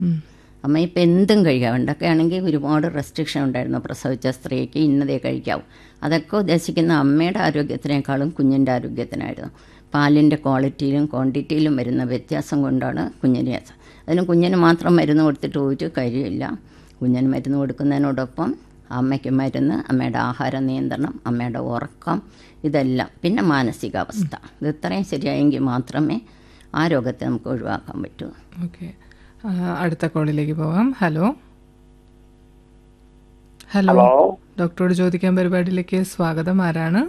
ഉം. അമ്മ ഇപ്പം എന്തും കഴിക്കാം പണ്ടൊക്കെ ആണെങ്കിൽ ഒരുപാട് റെസ്ട്രിക്ഷൻ ഉണ്ടായിരുന്നു പ്രസവിച്ച സ്ത്രീക്ക് ഇന്നതേ കഴിക്കാവൂ അതൊക്കെ ഉദ്ദേശിക്കുന്ന അമ്മയുടെ ആരോഗ്യത്തിനേക്കാളും കുഞ്ഞിൻ്റെ ആരോഗ്യത്തിനായിരുന്നു പാലിൻ്റെ ക്വാളിറ്റിയിലും ക്വാണ്ടിറ്റിയിലും വരുന്ന വ്യത്യാസം കൊണ്ടാണ് കുഞ്ഞിന് അസ- അതിന് കുഞ്ഞിന് മാത്രം മരുന്ന് കൊടുത്തിട്ട് ഒരു കാര്യമില്ല കുഞ്ഞിന് മരുന്ന് കൊടുക്കുന്നതിനോടൊപ്പം അമ്മയ്ക്ക് മരുന്ന് അമ്മയുടെ ആഹാര നിയന്ത്രണം അമ്മയുടെ ഉറക്കം ഇതെല്ലാം പിന്നെ മാനസികാവസ്ഥ ഇത് ഇത്രയും ശരിയായെങ്കിൽ മാത്രമേ ആ രോഗത്തെ നമുക്ക് ഒഴിവാക്കാൻ പറ്റൂ ഓക്കെ ആ, അടുത്ത കോളിലേക്ക് പോവാം ഹലോ ഹലോ ഹലോ ഡോക്ടറോട് ചോദിക്കാൻ പരിപാടിയിലേക്ക് സ്വാഗതം ആരാണ്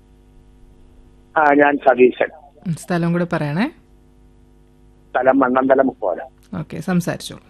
ആ ഞാൻ സതീശൻ ഉം, സ്ഥലം കൂടെ പറയണേ സ്ഥലം മണ്ണന്തലം പോലെ ഓക്കെ സംസാരിച്ചോളൂ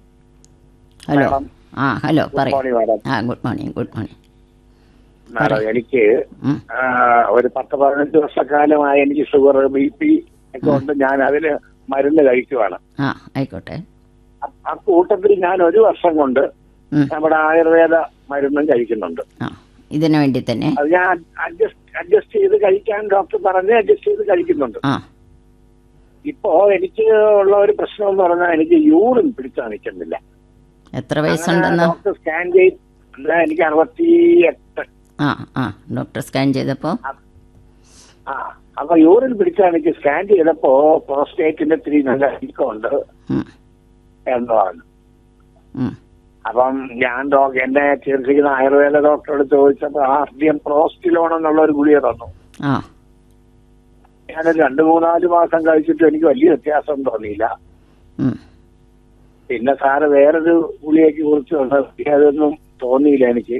ഹലോ മാഡം. ആ ഹലോ പറയൂ മോർണിംഗ് മാഡം ആ good morning good morning madam എനിക്ക് ഉം. ആ, ഒരു പത്ത് പതിനഞ്ച് വർഷക്കാലമായി എനിക്ക് ഷുഗർ ബി പി ഒക്കെ ഉണ്ട് ഞാൻ അതിന് മരുന്ന് കഴിക്കുവാണ് ആ ആയിക്കോട്ടെ അ- ആ കൂട്ടത്തിൽ ഞാൻ ഒരു വർഷം കൊണ്ട് ഉം. നമ്മുടെ ആയുർവേദ മരുന്നും കഴിക്കുന്നുണ്ട് ആ ഇതിനു വേണ്ടി തന്നെ അത് ഞാൻ അഡ്ജസ്റ്റ് അഡ്ജസ്റ്റ് ചെയ്ത് കഴിക്കാൻ ഡോക്ടർ പറഞ്ഞ് അഡ്ജസ്റ്റ് ചെയ്ത് കഴിക്കുന്നുണ്ട് ആ ഇപ്പോ എനിക്ക് ഉള്ള ഒരു പ്രശ്നം എന്ന് പറഞ്ഞാൽ എനിക്ക് യൂറിൻ പിടിച്ചാൽ നിൽക്കുന്നില്ല എത്ര വയസ്സുണ്ടെന്ന് ഡോക്ടർ സ്കാൻ ചെയ്ത് എനിക്ക് അറുപത്തി എട്ട് ആ ആ ഡോക്ടർ സ്കാൻ ചെയ്തപ്പോൾ ആ അപ്പൊ യൂറിൻ പിടിച്ചാൽ എനിക്ക് സ്കാൻ ചെയ്തപ്പോ പ്രോസ്റ്റേറ്റിന്റെ ഇത്തിരി നല്ല വീക്കമുണ്ട് ഉം, എന്ന് പറഞ്ഞു ഉം, അപ്പം ഞാൻ ഡോക്ടർ എന്നെ ചികിത്സിക്കുന്ന ആയുർവേദ ഡോക്ടറോട് ചോദിച്ചപ്പോ ആദ്യം പ്രോസ്റ്റിലോൺ എന്നുള്ള ഒരു ഗുളിക തന്നു ആ ഞാനൊരു രണ്ടു മൂന്നാല് മാസം കഴിച്ചിട്ട് എനിക്ക് വലിയ വ്യത്യാസം തോന്നിയില്ല ഉം, പിന്നെ സാറ് വേറൊരു ഗുളികയ്ക്ക് കുറിച്ച് വന്നത് അതൊന്നും തോന്നിയില്ല എനിക്ക്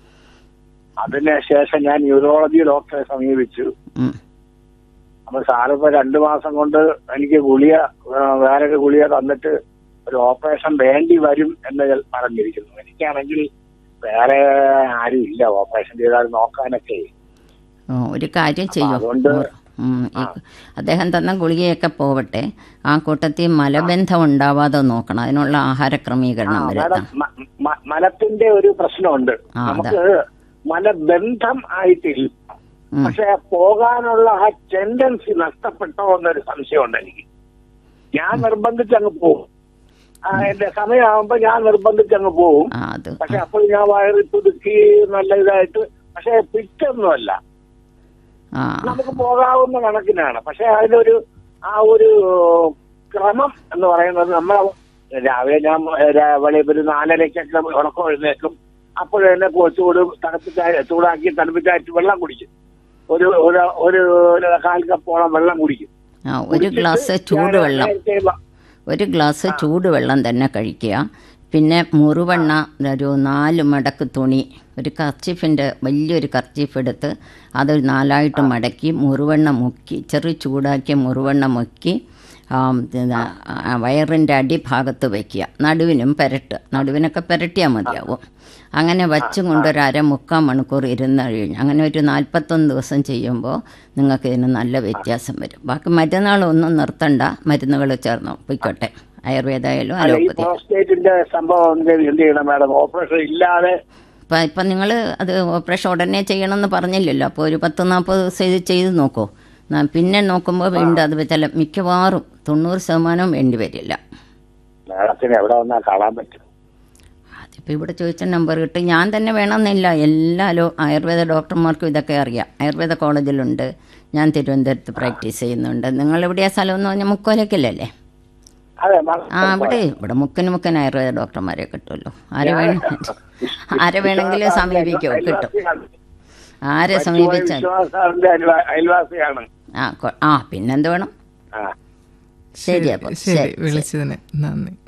അതിന് ശേഷം ഞാൻ ന്യൂറോളജി ഡോക്ടറെ സമീപിച്ചു ഉം, അപ്പൊ സാറിപ്പോ രണ്ടു മാസം കൊണ്ട് എനിക്ക് ഗുളിക ആ, വേറൊരു ഗുളിക തന്നിട്ട് ഒരു ഓപ്പറേഷൻ വേണ്ടി വരും എന്ന് ഞാൻ പറഞ്ഞിരിക്കുന്നു എനിക്കാണെങ്കിൽ വേറെ ആരും ഇല്ല ഓപ്പറേഷൻ ചെയ്താൽ നോക്കാനൊക്കെ ഓ, ഒരു കാര്യം ചെയ്യൂ അതുകൊണ്ട് ഉം, ഈ അദ്ദേഹം തന്ന ഗുളികയൊക്കെ പോവട്ടെ ആ കൂട്ടത്തിൽ മലബന്ധം ഉണ്ടാവാതെ നോക്കണം അതിനുള്ള ആഹാര ക്രമീകരണം മാഡം വരുത്താം മ- മ- മലത്തിന്റെ ഒരു പ്രശ്നമുണ്ട് ആ, അതാ. നമുക്ക് മലബന്ധം ആയിട്ടില്ല ഉം, പക്ഷെ പോകാനുള്ള ആ ടെൻഡൻസി നഷ്ടപ്പെട്ടോ എന്നൊരു സംശയമുണ്ട് എനിക്ക് ഞാൻ നിർബന്ധിച്ച് അങ്ങ് പോകും ആ, എന്റെ സമയമാകുമ്പോ ഞാൻ നിർബന്ധിച്ച് അങ്ങ് പോകും ആ അത് പക്ഷെ അപ്പോൾ ഞാൻ വയറി പുതുക്കി നല്ല ഇതായിട്ട് പക്ഷെ പിറ്റൊന്നുമല്ല ആ നമുക്ക് പോകാവുന്ന കണക്കിനാണ് പക്ഷെ അതിലൊരു ആ ഒരു ക്രമം എന്ന് പറയുന്നത് നമ്മൾ രാവിലെ ഞാൻ രാ- വെളിയിൽ ഒരു നാലരയ്ക്കൊക്കെ ഉറക്കം എഴുന്നേക്കും അപ്പോൾ തന്നെ ചൂട് തണുപ്പിച്ച ചൂടാക്കി തണുപ്പിച്ചായിട്ട് വെള്ളം കുടിക്കും ഒരു ഒരു ഒരു ഒരു കാൽ കപ്പോളം വെള്ളം കുടിക്കും ആ ഒരു ഗ്ലാസ് ചൂടുവെള്ളം നേരത്തെ വ- ഒരു ഗ്ലാസ് ചൂടുവെള്ളം തന്നെ കഴിക്കുക പിന്നെ മുറുവെണ്ണ ഒരു നാല് മടക്ക് തുണി ഒരു കർച്ചീഫിൻ്റെ വലിയൊരു കർച്ചീഫ് എടുത്ത് അതൊരു നാലായിട്ട് മടക്കി മുറുവെണ്ണ മുക്കി ചെറു ചൂടാക്കിയ മുറുവെണ്ണ മുക്കി വയറിൻ്റെ അടിഭാഗത്ത് വയ്ക്കുക നടുവിനും പെരട്ടുക നടുവിനൊക്കെ പെരട്ടിയാൽ മതിയാവും അങ്ങനെ വച്ചും കൊണ്ട് ഒരു അര മുക്കാൽ മണിക്കൂർ ഇരുന്ന് കഴിഞ്ഞ് അങ്ങനെ ഒരു നാൽപ്പത്തൊന്ന് ദിവസം ചെയ്യുമ്പോൾ നിങ്ങൾക്ക് ഇതിന് നല്ല വ്യത്യാസം വരും ബാക്കി മറ്റന്നാളൊന്നും നിർത്തണ്ട മരുന്നുകൾ ചേർന്നോ പൊയ്ക്കോട്ടെ ആയുർവേദമായാലും അല്ല ഈ അലോപ്പതി പ്രോസ്റ്റേറ്റിന്റെ സംഭവം എന്ത് എന്ത് ചെയ്യണം മാഡം ഓപ്പറേഷൻ ഇല്ലാതെ ഇപ്പം ഇപ്പം നിങ്ങൾ അത് ഓപ്പറേഷൻ ഉടനെ ചെയ്യണമെന്ന് പറഞ്ഞില്ലല്ലോ അപ്പോൾ ഒരു പത്ത് നാൽപ്പത് ദിവസം ഇത് ചെയ്ത് നോക്കൂ ന- പിന്നെ നോക്കുമ്പോൾ വീണ്ടും അത് ചില മിക്കവാറും തൊണ്ണൂറ് ശതമാനവും വേണ്ടി വരില്ല മാഡത്തിന് എവിടെ വന്നാൽ കാണാൻ പറ്റും അതിപ്പോൾ ഇവിടെ ചോദിച്ച നമ്പർ കിട്ടും ഞാൻ തന്നെ വേണമെന്നില്ല എല്ലാ ലോ ആയുർവേദ ഡോക്ടർമാർക്കും ഇതൊക്കെ അറിയാം ആയുർവേദ കോളേജിലുണ്ട് ഞാൻ തിരുവനന്തപുരത്ത് പ്രാക്ടീസ് ചെയ്യുന്നുണ്ട് നിങ്ങൾ എവിടെയാ സ്ഥലം എന്ന് പറഞ്ഞാൽ മുക്കോലക്കല്ലേ അതെ മാഡം ആ ഇവിടെ ഇവിടെ മുക്കന് മുക്കന് ആയുർവേദ ഡോക്ടർമാരെ കിട്ടുമല്ലോ ആരെ വേണം ആരെ വേണമെങ്കിലും സമീപിക്കോ കിട്ടും ആരെ സമീപിച്ചാൽ വിശ്വാസാറിന്റെ അയൽവാ- അയൽവാസിയാണ് ആ കൊ- ആ പിന്നെന്ത് വേണം ആ ശരി അപ്പോൾ ശരി ശരി വിളിച്ചതിന് നന്ദി